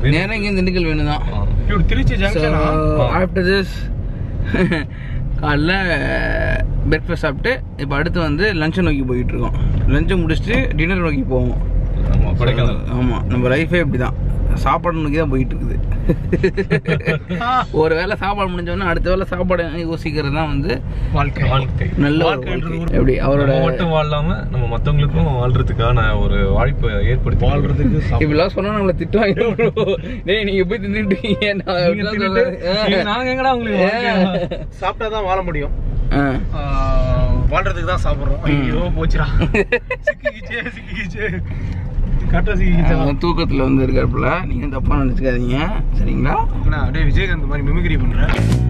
நேரம் இங்கே திண்டுக்கல் வேணும் தான் இவரு திருச்சி ஜங்ஷனா ஆஃப்டர் திஸ் காலைல பிரேக்ஃபாஸ்ட் சாப்பிட்டு இப்போ அடுத்து வந்து லஞ்சை நோக்கி போயிட்டு இருக்கோம் லஞ்சை முடிச்சுட்டு டின்னர் நோக்கி போவோம் ஆமா கொடைக்கானல் ஆமாம் நம்ம லைஃபே இப்படி தான் சாப்பாடு நோக்கி தான் போயிட்டு இருக்குது ஒரு வேளை சாப்பாடு முடிஞ்சோடனே அடுத்த வேளை சாப்பாடு யோசிக்கிறது தான் வந்து வாழ்க்கை வாழ்க்கை நல்ல ஒரு வாழ்க்கைன்றது வாழ்க்கை. ஒரு- எப்படி அவரோட நம்ம மட்டும் வாழாம நம்ம மத்தவங்களுக்கும் வாழ்றதுக்கான ஒரு வாய்ப்பை ஏற்படுத்தி வாழ்றதுக்கு இப்படிலாம் சொன்னா நம்மள திட்டுவாங்க டேய் நீங்க போய் தின்னுட்டீங்க நான் இப்படிலாம் சொல்ல- நாங்க எங்கடா உங்களுக்கு சாப்பிட்டாதான் வாழ முடியும் ஆ. ஆஹ் வாழ்றதுக்கு தான் சாப்பிடுறோம் ஐயோ போச்சுடா சிக்கிக்கிச்சே சிக்கிக்கிச்சே கரெக்டா சிக்கிக்கிச்சா அவன் தூக்கத்துல வந்து இருக்காப்புல நீங்க தப்பா நினைச்சுக்காதீங்க சரிங்களா நான் அப்படியே விஜயகாந்த் மாதிரி மிமிக்ரி பண்றேன்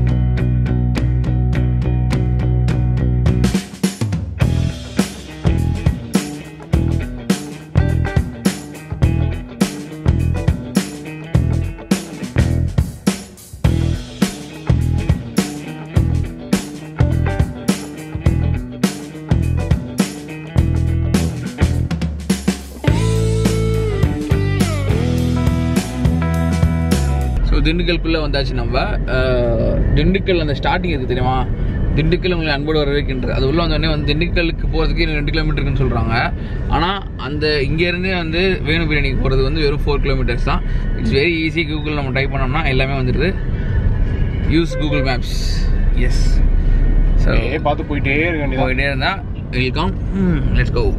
ஸோ திண்டுக்கல்குள்ளே வந்தாச்சு நம்ம அஹ், திண்டுக்கல் அந்த ஸ்டார்டிங் இருக்குது தெரியுமா திண்டுக்கல் உங்களை அன்போடு வரவேற்கின்றது அது உள்ள வந்தோடனே வந்து திண்டுக்கலுக்கு போகிறதுக்கு இன்னும் ரெண்டு கிலோமீட்டர் இருக்குன்னு சொல்கிறாங்க ஆனால் அந்த இங்கேருந்து வந்து வேணு பிரியாணிக்கு போகிறது வந்து வெறும் ஃபோர் கிலோமீட்டர்ஸ் தான் இட்ஸ் வெரி ஈஸி கூகுள் நம்ம டைப் பண்ணோம்னா எல்லாமே வந்துடுது use Google Maps yes so பார்த்து போயிட்டே இருக்க வேண்டியதான் போயிட்டே இருந்தால் வெல்கம் லெட்ஸ் கோ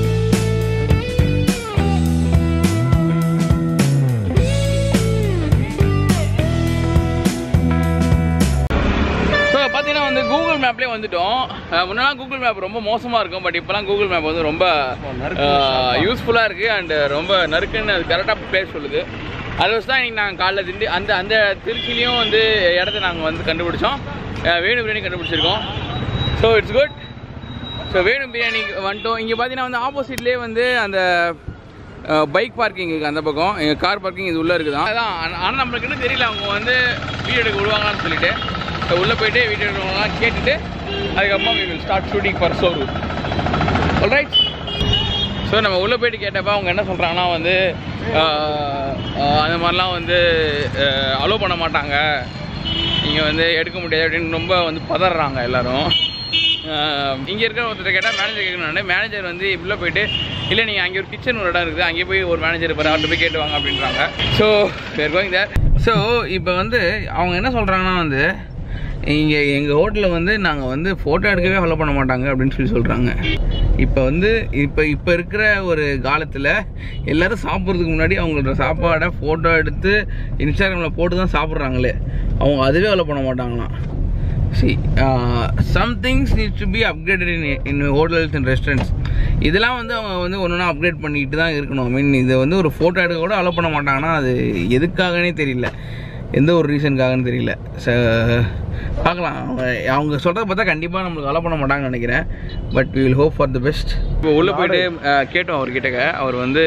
ஸோ பார்த்தீங்கன்னா வந்து கூகுள் மேப்லேயே வந்துட்டோம் அஹ் முன்னெல்லாம் கூகுள் மேப் ரொம்ப மோசமாக இருக்கும் பட் இப்போலாம் கூகுள் மேப் வந்து ரொம்ப யூஸ்ஃபுல்லாக இருக்குது அண்ட் ரொம்ப நறுக்குன்னு அது கரெக்டாக பிளேஸ் சொல்லுது அதை வச்சு தான் இன்னைக்கு நாங்கள் காலைல திண்டு அந்த அந்த திருச்சிலையும் வந்து இடத்த நாங்கள் வந்து கண்டுபிடிச்சோம் அஹ் வேணு பிரியாணி கண்டுபிடிச்சிருக்கோம் so it's good so Venu பிரியாணிக்கு வந்துட்டோம் இங்கே பார்த்தீங்கன்னா வந்து ஆப்போசிட்லேயே வந்து அந்த பைக் பார்க்கிங் இருக்குது அந்த பக்கம் எங்கள் கார் பார்க்கிங் இது உள்ளே இருக்குது அதான் ஆனால் நம்மளுக்கு இன்னும் தெரியல அவங்க வந்து வீடியோ எடுக்க விடுவாங்களான்னு சொல்லிட்டு ஸோ உள்ளே போயிட்டு வீடியோ எடுக்கவங்களாம் கேட்டுட்டு அதுக்கப்புறமா we will start shooting for showroom right so நம்ம உள்ளே போயிட்டு கேட்டப்ப அவங்க என்ன சொல்கிறாங்கன்னா வந்து ஆஹ், ஆஹ், அந்த மாதிரிலாம் வந்து அலோவ் பண்ண மாட்டாங்க நீங்கள் வந்து எடுக்க முடியாது அப்படின்னு ரொம்ப வந்து பதறாங்க எல்லாரும் இங்கே இருக்கிற ஒருத்தர் கேட்டால் மேனேஜர் கேட்கணும் மேனேஜர் வந்து உள்ளே போயிட்டு இல்லை நீங்கள் அங்கே ஒரு கிச்சன் ஒரு இடம் இருக்குது அங்கே போய் ஒரு மேனேஜர் இருப்பார் அவர்கிட்ட போய் கேட்டு வாங்க அப்படின்றாங்க so we're going there so இப்போ வந்து அவங்க என்ன சொல்கிறாங்கன்னா வந்து இங்கே எங்கள் ஹோட்டலில் வந்து நாங்கள் வந்து ஃபோட்டோ எடுக்கவே ஃபாலோ பண்ண மாட்டாங்க அப்படின்னு சொல்லி சொல்கிறாங்க இப்போ வந்து இப்போ இப்போ இருக்கிற ஒரு காலத்தில் எல்லாரும் சாப்பிட்றதுக்கு முன்னாடி அவங்களோட சாப்பாடை ஃபோட்டோ எடுத்து இன்ஸ்டாகிராமில் போட்டு தான் சாப்பிட்றாங்களே அவங்க அதுவே ஃபாலோ பண்ண மாட்டாங்களாம் see uh, some things needs to be upgraded in in hotels and restaurants இதெல்லாம் வந்து அவங்க வந்து ஒன்று ஒன்றா அப்கிரேட் பண்ணிட்டு தான் இருக்கணும் ஐ மீன் இதை வந்து ஒரு ஃபோட்டோ எடுக்க கூட அலோவ் பண்ண மாட்டாங்கன்னா அது எதுக்காகனே தெரியல எந்த ஒரு ரீசனுக்காகன்னு தெரியல ச பார்க்கலாம் அவங்க அவங்க சொல்கிறத பார்த்தா கண்டிப்பாக நம்மளுக்கு அலோவ் பண்ண மாட்டாங்கன்னு நினைக்கிறேன் but we will hope for the best இப்போ உள்ளே போயிட்டு அஹ், கேட்டோம் அவர்கிட்ட அவர் வந்து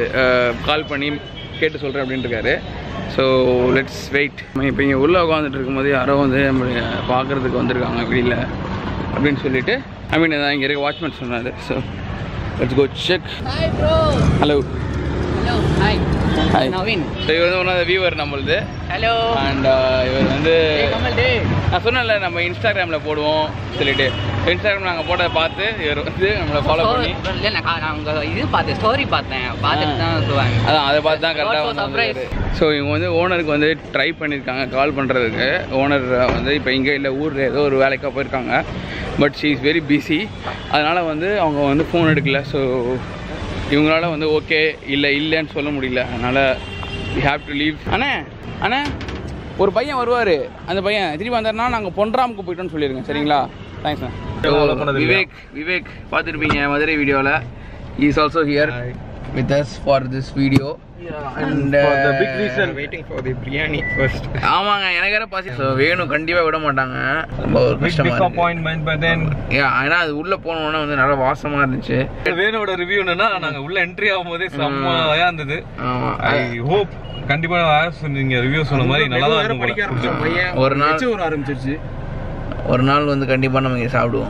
கால் பண்ணி கேட்டு சொல்கிறேன் அப்படின்ட்டு இருக்காரு ஸோ லெட்ஸ் வெயிட் இப்போ இங்கே உள்ளே உட்காந்துட்டு இருக்கும்போது யாரோ வந்து நம்ம பார்க்குறதுக்கு வந்திருக்காங்க வெளியில் அப்படின்னு சொல்லிட்டு ஐ மீன் இங்கே இருக்க வாட்ச்மேன் சொன்னார் so let's go check Hi bro. Hello Hello. Hi. Hi Naveen. So இவர் வந்து ஒன் ஆஃப் வியூவர் நம்மளுது Hello. அண்ட் இவர் வந்து Hey Kamal Day. நான் சொன்னேன்ல நம்ம இன்ஸ்டாகிராமில் போடுவோம் சொல்லிட்டு இன்ஸ்டாகிராம் நாங்கள் போட்டதை பார்த்து இவர் வந்து நம்மளை ஃபாலோ பண்ணி இல்ல நான் கா- நான் உங்க இது பார்த்தேன் ஸ்டோரி பார்த்தேன் பார்த்துட்டு தான் சொல்லுவாங்க அதான் அதை பார்த்து தான் What was கரெக்டாக surprise? வந்து ஸோ இவங்க வந்து ஓனருக்கு வந்து ட்ரை பண்ணியிருக்காங்க கால் பண்ணுறதுக்கு ஓனர் வந்து இப்போ இங்கே இல்லை ஊரில் ஏதோ ஒரு வேலைக்காக போயிருக்காங்க but she is very busy அதனால் வந்து அவங்க வந்து ஃபோன் எடுக்கல ஸோ இவங்களால வந்து ஓகே இல்லை இல்லைன்னு சொல்ல முடியல அதனால் வி ஹாவ் டு லீவ் அண்ணே அண்ணே ஒரு பையன் வருவார் அந்த பையன் திரும்பி வந்தாருன்னா நாங்கள் பொன்ராமுக்கு போயிட்டோம்னு சொல்லிடுங்க சரிங்களா தேங்க்ஸ் follow பண்ணது இல்லையா? விவேக் விவேக் பார்த்துருப்பீங்க மதுரை வீடியோவில் is also here with us for this video and waiting for the biryani first ஆமாங்க எனக்கு வேற பசி ஸோ வேணும் கண்டிப்பாக விட மாட்டாங்க ரொம்ப ஒரு கஷ்டமா இருக்கு டிசப்பாயின்மெண்ட் பட் தென் Yeah, ஏன்னா அது உள்ள போனோம்னா வந்து நல்லா வாசமா இருந்துச்சு வேணோட ரிவ்யூ என்னன்னா நாங்க உள்ள என்ட்ரி ஆகும்போதே செம்மையா இருந்தது ஆமா ஐ ஹோப் கண்டிப்பா as நீங்க ரிவ்யூ சொன்ன மாதிரி நல்லா தான் இருக்கும் படிக்க போல. ஆரம்பிச்சோம் பையன் ஒரு நாள் ஒரு ஆரம்பிச்சிருச்சு ஒரு நாள் வந்து கண்டிப்பா நம்ம இங்க சாப்பிடுவோம்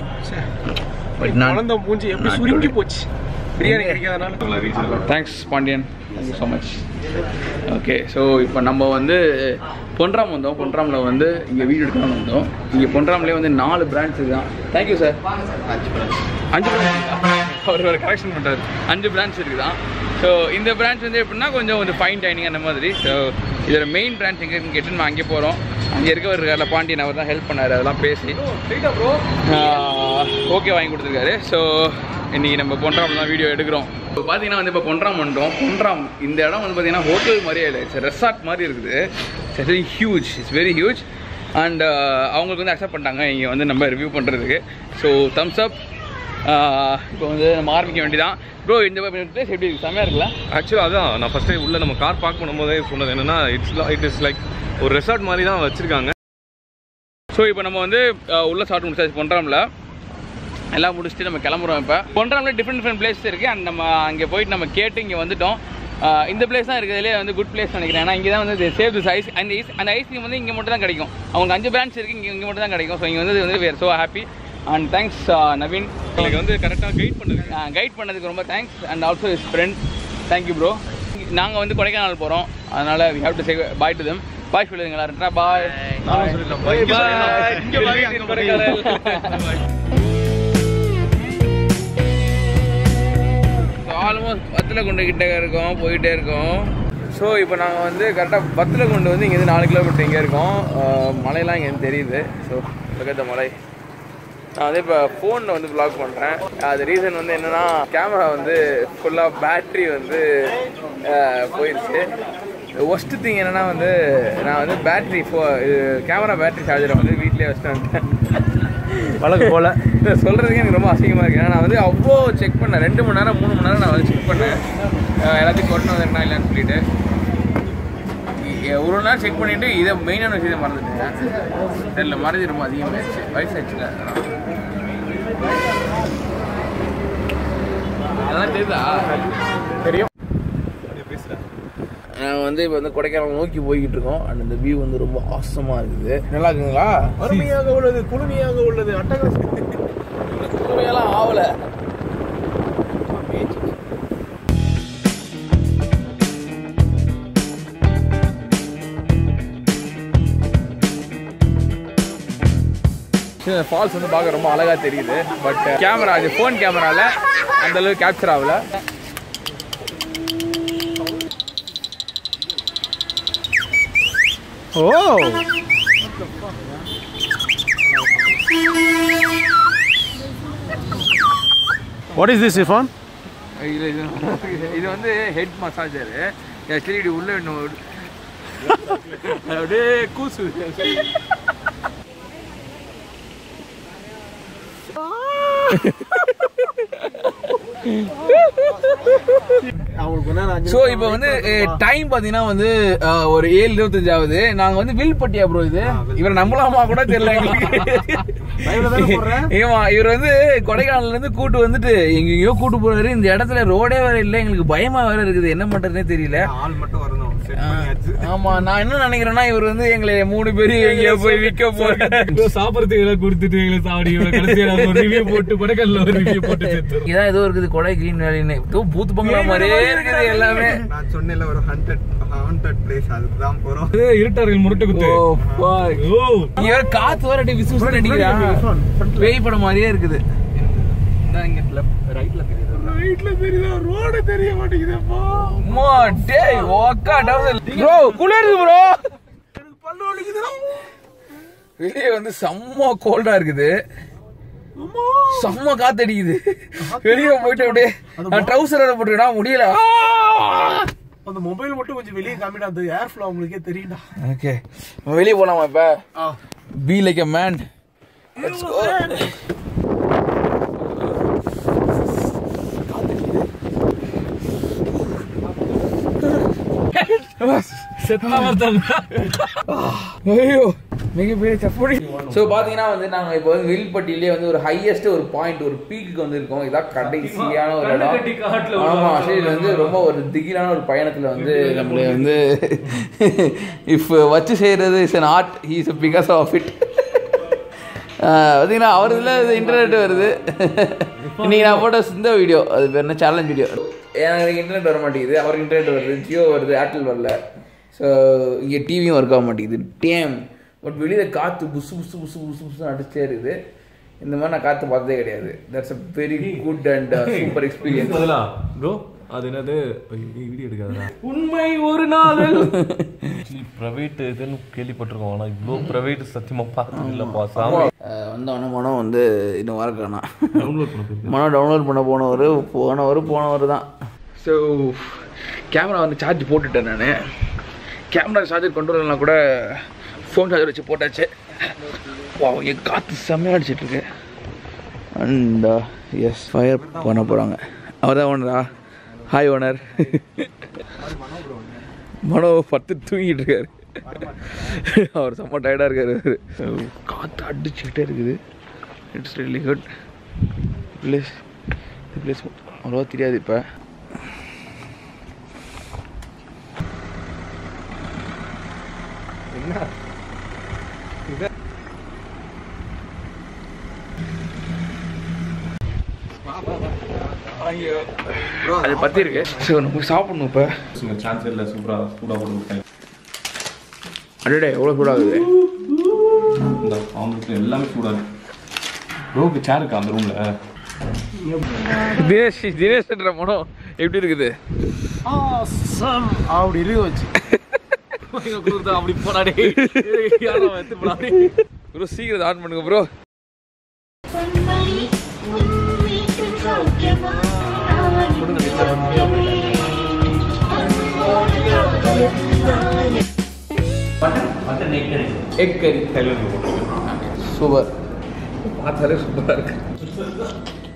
பட் நான் குழந்தை மூஞ்சி எப்படி நான் சுருங்கி today. போச்சு பிரியாணி கிடைக்காதனால thanks Pandian thank you so much okay okay so இப்போ நம்ம வந்து பொன்ராம் வந்தோம் பொன்ராமில் வந்து இங்கே வீடு எடுக்கணும்னு வந்தோம் இங்கே பொன்ராம்லேயே வந்து நாலு பிரான்ச் தான் தேங்க்யூ சார் அஞ்சு பிரான்ச் அவர் ஒரு கரெக்ஷன் பண்ணுறாரு அஞ்சு பிரான்ச் இருக்குதான் ஸோ இந்த பிரான்ச் வந்து எப்படின்னா கொஞ்சம் கொஞ்சம் ஃபைன் டைனிங் அந்த மாதிரி ஸோ இதோட மெயின் பிரான்ச் எங்கே இருக்குன்னு கேட்டு நம்ம அங்கே போகிறோம் அங்கே இருக்கவர் இருக்கார்ல பாண்டியன் அவர் தான் ஹெல்ப் பண்ணார் அதெல்லாம் பேசி ஓகே வாங்கி கொடுத்துருக்காரு ஸோ இன்னைக்கு நம்ம பொன்ராம் தான் வீடியோ எடுக்கிறோம் இப்போ பார்த்தீங்கன்னா வந்து இப்போ பொன்ராம் வந்துட்டோம் பொன்ராம் இந்த இடம் வந்து பார்த்தீங்கன்னா ஹோட்டல் மாதிரியே இல்லை இட்ஸ் ரெசார்ட் மாதிரி இருக்குது it's very huge it's very huge and அவங்களுக்கு வந்து அக்செப்ட் பண்ணிட்டாங்க இங்கே வந்து நம்ம ரிவ்யூ பண்ணுறதுக்கு ஸோ தம்ஸ் அப் இப்போ வந்து நம்ம ஆரம்பிக்க வேண்டியதான் ப்ரோ இந்த பிளேஸ் எப்படி இருக்கு செம்மையாக இருக்குல்ல ஆக்சுவலாக அதான் நான் ஃபஸ்ட்டே உள்ள நம்ம கார் பார்க் பண்ணும்போதே சொன்னது என்னன்னா இட்ஸ் இட் இஸ் லைக் ஒரு ரெசார்ட் மாதிரி தான் வச்சிருக்காங்க ஸோ இப்போ நம்ம வந்து அஹ், உள்ள சாப்பிட்டு முடிச்சாச்சு பொன்றாமில் எல்லாம் முடிச்சுட்டு நம்ம கிளம்புறோம் இப்போ பொன்றாமில் டிஃப்ரெண்ட் டிஃப்ரெண்ட் பிளேஸ் இருக்குது அண்ட் நம்ம அங்கே போயிட்டு நம்ம கேட்டு இங்கே வந்துட்டோம் அஹ், இந்த பிளேஸ் தான் இருக்கிறதுலே வந்து குட் பிளேஸ் நினைக்கிறேன் ஏன்னா இங்கே தான் வந்து சேவ் திஸ் ஐஸ் அந்த ஐஸ் அந்த ஐஸ்கிரீம் வந்து இங்கே மட்டும் தான் கிடைக்கும் அவங்க அஞ்சு பிரான்ச் இருக்குது இங்கே இங்கே மட்டும் தான் கிடைக்கும் ஸோ இங்கே வந்து வந்து where so happy and thanks Naveen எனக்கு வந்து கரெக்டாக கைட் பண்ணுது கைட் பண்ணதுக்கு ரொம்ப thanks and also is friend thank you bro நாங்கள் வந்து கொடைக்கானல் போகிறோம் அதனால் we have to say bye to them bye சொல்லுங்க எல்லாரும் பாய் நானும் சொல்லிடலாம். பாய் இங்க சொல்லலாம். இங்க பாய், அங்க கொடைக்கானல் ஆல்மோஸ்ட் பத்தில் கொண்டு கிட்ட இருக்கோம் போயிட்டே இருக்கோம் ஸோ இப்போ நாங்கள் வந்து கரெக்டாக பத்தில் கொண்டு வந்து இங்கேருந்து நாலு கிலோமீட்டர் இங்கே இருக்கோம் அஹ் மலையெல்லாம் இங்கே தெரியுது ஸோ பக்கத்த மலை நான் வந்து இப்போ ஃபோனில் வந்து ப்ளாக் பண்ணுறேன் அது ரீசன் வந்து என்னென்னா கேமரா வந்து ஃபுல்லாக பேட்ரி வந்து அஹ், போயிடுச்சு ஒஸ்ட்டு திங் என்னென்னா வந்து நான் வந்து பேட்ரி ஃபோ கேமரா பேட்ரி சார்ஜரை வந்து வீட்டிலே வச்சுட்டு வந்துட்டேன் வழக்கு போல இதை சொல்கிறதுக்கு எனக்கு ரொம்ப அசிங்கமாக இருக்கு ஏன்னா நான் வந்து அவ்வளோ செக் பண்ணேன் ரெண்டு மணி நேரம் மூணு மணி நேரம் நான் வந்து செக் பண்ணேன் அஹ் எல்லாத்தையும் கொண்டு வந்தேன்னா இல்லைன்னு சொல்லிட்டு இ- ஒரு நாள் செக் பண்ணிட்டு இதை மெயினான விஷயத்தை மறந்துட்டேன் தெரியல மறதி ரொம்ப அதிகமாகிடுச்சு வயசாச்சுல அதெல்லாம் தெரியுதா தெரியும் நாங்கள் வந்து இப்போ வந்து கொடைக்கானல் நோக்கி போய்கிட்டு இருக்கோம் அண்ட் இந்த வியூ வந்து ரொம்ப ஆசமாக இருக்குது நல்லா இருக்குங்களா அருமையாக உள்ளது குளுமையாக உள்ளது அட்டகாசம் உண்மையெல்லாம் ஆகலை ஃபால்ஸ் வந்து பார்க்க ரொம்ப அழகா தெரியுது பட் கேமரா அது ஃபோன் கேமரால அந்த அளவுக்கு கேப்சர் ஆகல ஓ வாட் இஸ் திஸ் இஃபான் இது இது- இது வந்து ஹெட் மசாஜர் ஆக்சுவலி இது உள்ள இன்னும் அப்படியே கூசு அவங்களுக்கு ஒரு நேரம் ஸோ இப்போ வந்து டைம் பார்த்தீங்கன்னா வந்து அஹ், ஒரு ஏழு இருபத்தஞ்சு ஆகுது நாங்கள் வந்து வில்பட்டியா ப்ரோ இது இவரை நம்பலாமா கூட தெரியல Live-ல தானே போடுறேன்? எங்களுக்கு ஏமா இவர் வந்து கொடைக்கானல்ல இருந்து கூட்டு வந்துட்டு எங்கெங்கயோ கூட்டு போறாரு இந்த இடத்துல ரோடே வேற இல்லை எங்களுக்கு பயமா வேற இருக்குது என்ன பண்றதுனே தெரியல ஆள் மட்டும் வரணும் ஆமா நான் என்ன நினைக்கிறேன்னா இவர் வந்து எங்களை மூணு பேரும் எங்கேயோ போய் விற்க போறாரு சாப்பிட்றதுக்கு எல்லாம் கொடுத்துட்டு எங்களை சாவடி கடைசியாக ஒரு ரிவ்யூ போட்டு கொடைக்கானல ஒரு ரிவ்யூ போட்டு சேர்த்து இதான் ஏதோ இருக்குது கொடை கிரீன் வேலின்னு ஏதோ பூத்து பங்களா மாதிரியே இருக்குது எல்லாமே நான் சொன்னேன்ல ஒரு ஹண்டட் ஹாண்டட் பிளேஸ் அதுக்கு போறோம் இருட்டார்கள் முரட்டு குத்து ஓ fuck. ஓ இங்க வேற காத்து வேற அப்படியே விசு விசு அடிக்கிறான் பேய் படம் மாதிரியே இருக்குது ரைட்ல தெரியுதா ரோடு தெரிய மாட்டேங்குதுப்பா அம்மா டேய் ஓக்கா டவுன் ப்ரோ குளிருது ப்ரோ பல்லு வலிக்குதுடா வெளியே வந்து செம்ம கோல்டா இருக்குது செம்ம காத்து அடிக்குது வெளியே போயிட்டு அப்படியே நான் ட்ரௌசர் வேற போட்டுக்கிட்டா முடியல அந்த மொபைல் மட்டும் கொஞ்சம் வெளியே காமிடா அந்த ஏர் ஃப்ளோ உங்களுக்கே தெரியும்டா ஓகே வெளியே போலாமா இப்ப be like a man let's go ஐயோ மிகப்பெரிய சப்படி ஸோ பார்த்தீங்கன்னா வந்து நாங்கள் இப்போ வந்து வில்பட்டியிலே வந்து ஒரு ஹையஸ்ட் ஒரு பாயிண்ட் ஒரு பீக்கு வந்திருக்கோம் இதான் கடைசியான ஒரு இடம் ஆமாம் சரி இது வந்து ரொம்ப ஒரு திகிலான ஒரு பயணத்தில் வந்து நம்மளை வந்து இஃப் வச்சு செய்கிறது is an art he's because of it பார்த்தீங்கன்னா அவர் இதில் இன்டர்நெட் வருது இன்னைக்கு நான் போட்ட இந்த வீடியோ அது பேர் என்ன சேலஞ்ச் வீடியோ எனக்கு இன்டர்நெட் வர மாட்டேங்குது அவருக்கு இன்டர்நெட் வருது ஜியோ வருது ஏர்டெல் வரல ஸோ இங்கே டிவியும் ஒர்க் ஆக மாட்டேங்குது டேம் பட் வெளியில் காற்று புசு புசு புசு புசு புசு அடிச்சே இருக்குது இந்த மாதிரி நான் காற்று பார்த்ததே கிடையாது that's a very good and super experience bro அது என்னது வீடியோ எடுக்காதா உண்மை ஒரு நாளில் ப்ரைவேட் இதுன்னு கேள்விப்பட்டிருக்கோம் ஆனால் இவ்வளோ ப்ரைவேட் சத்தியமாக பார்த்தது இல்லைப்பா சாமி வந்தவொடனே மனம் வந்து இன்னும் வர காணோம் டவுன்லோட் பண்ண போயிருக்கேன் மனம் டவுன்லோட் பண்ண போனவர் போனவர் போனவர் தான் ஸோ கேமரா வந்து சார்ஜ் போட்டுட்டேன் நான் கேமரா சார்ஜர் கொண்டு வரலாம் கூட ஃபோன் சார்ஜர் வச்சு போட்டாச்சு வா என் காற்று செம்மையாக அடிச்சிட்டு இருக்கு அண்ட் எஸ் ஃபயர் பண்ண போகிறாங்க அவர் தான் ஓனரா ஹாய் ஓனர் மனோ பத்து தூங்கிட்டு இருக்காரு அவர் செம்ம டயர்டாக இருக்காரு அவரு. காற்று அடிச்சுக்கிட்டே இருக்குது இட்ஸ் ரியலி குட் பிளேஸ் இந்த பிளேஸ் அவ்வளோவா தெரியாது இப்போ அது பற்றி இருக்கு ஸோ நம்ம சாப்பிடணும் இப்போ சான்ஸ் இல்லை சூப்பராக சூடாக போட்டு விட்டேன் அடடே எவ்வளோ சூடாகுது இந்த ஆம்லெட் எல்லாமே சூடாக இருக்கு ப்ரோக்கு சேர் இருக்கா அந்த ரூமில் தினேஷ் தினேஷ்ன்ற மனம் எப்படி இருக்குது Awesome. அப்படி இருக்கு வச்சு அப்படி போனாடே ப்ரோ சீக்கிரம் ஆன் பண்ணுங்க ப்ரோ பொன்மணி உன்மீட்டு சௌக்கியமா அவன் சௌக்கியமே அன்போடு காதலித்தானே எக் கறி சூப்பர் பார்த்தாலே சூப்பராக இருக்கு